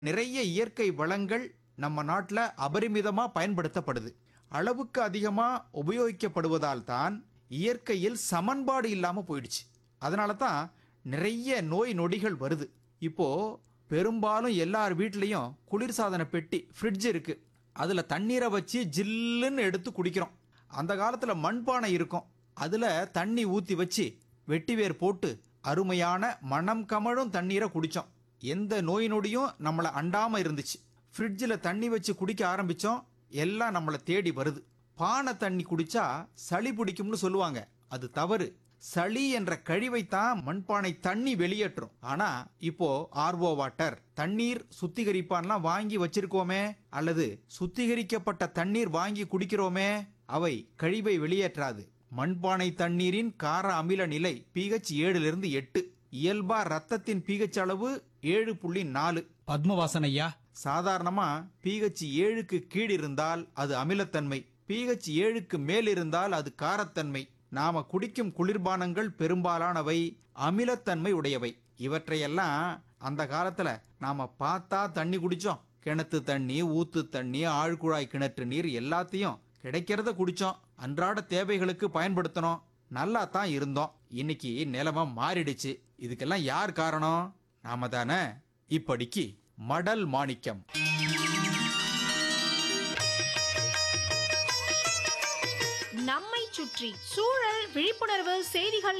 நிறைய இயற்கை வளங்கள் நம்ம நாட்டில் அபரிமிதமா பயன்படுத்தப்படுது அளவுக்கு அதிகமா உபயோகிக்கப்படுவதால் தான் இயற்கையில் சமன்பாடு இல்லாம போயிடுச்சு அதனால தான் நிறைய நோய் நொடிகள் வருது இப்போ பெரும்பாலும் எல்லார் வீட்லேயும் குளிர்சாதன பெட்டி ஃப்ரிட்ஜ் இருக்கு அதில் தண்ணீரை வச்சு ஜில்லுன்னு எடுத்து குடிக்கிறோம் அந்த காலத்தில் மண்பானை இருக்கும் அதில் தண்ணி ஊற்றி வச்சு வெட்டிவேர் போட்டு அருமையான மனம் கமழும் தண்ணீரை குடித்தோம் எந்த நோய் நொடியும் நம்மளை அண்டாம இருந்துச்சு ஃப்ரிட்ஜில் தண்ணி வச்சு குடிக்க ஆரம்பிச்சோம் எல்லாம் நம்மளை தேடி வருது பானை தண்ணி குடிச்சா சளி பிடிக்கும்னு சொல்லுவாங்க அது தவறு சளி என்ற கழிவைத்தான் மண்பானை தண்ணி வெளியேற்றும் ஆனா இப்போ ஆர்ஓ வாட்டர் தண்ணீர் சுத்திகரிப்பான்லாம் வாங்கி வச்சிருக்கோமே அல்லது சுத்திகரிக்கப்பட்ட தண்ணீர் வாங்கி குடிக்கிறோமே அவை கழிவை வெளியேற்றாது மண்பானை தண்ணீரின் கார அமில நிலை பிஹெச் ஏழிலிருந்து எட்டு இயல்பா ரத்தத்தின் பிஹெச் அளவு ஏழு புள்ளி நாலு பத்மவாசன் ஐயா சாதாரணமா பிஹெச் ஏழுக்கு கீழ் இருந்தால் அது அமிலத்தன்மை பிஹெச் ஏழுக்கு மேல் இருந்தால் அது காரத்தன்மை நாம குடிக்கும் குளிர்பானங்கள் பெரும்பாலானவை அமிலத்தன்மை உடையவை இவற்றையெல்லாம் அந்த காலத்துல நாம பார்த்தா தண்ணி குடிச்சோம் கிணத்து தண்ணி ஊத்து தண்ணி ஆழ்குழாய் கிணற்று நீர் எல்லாத்தையும் கிடைக்கிறத குடிச்சோம் அன்றாட தேவைகளுக்கு பயன்படுத்தினோம் நல்லா தான் இருந்தோம் இன்னைக்கு நிலைமை மாறிடுச்சு இதுக்கெல்லாம் யார் காரணம் நாம தானே இப்படிக்கு மடல் மாணிக்கம் நம்மை சுற்றி சூழல் விழிப்புணர்வு செய்திகள்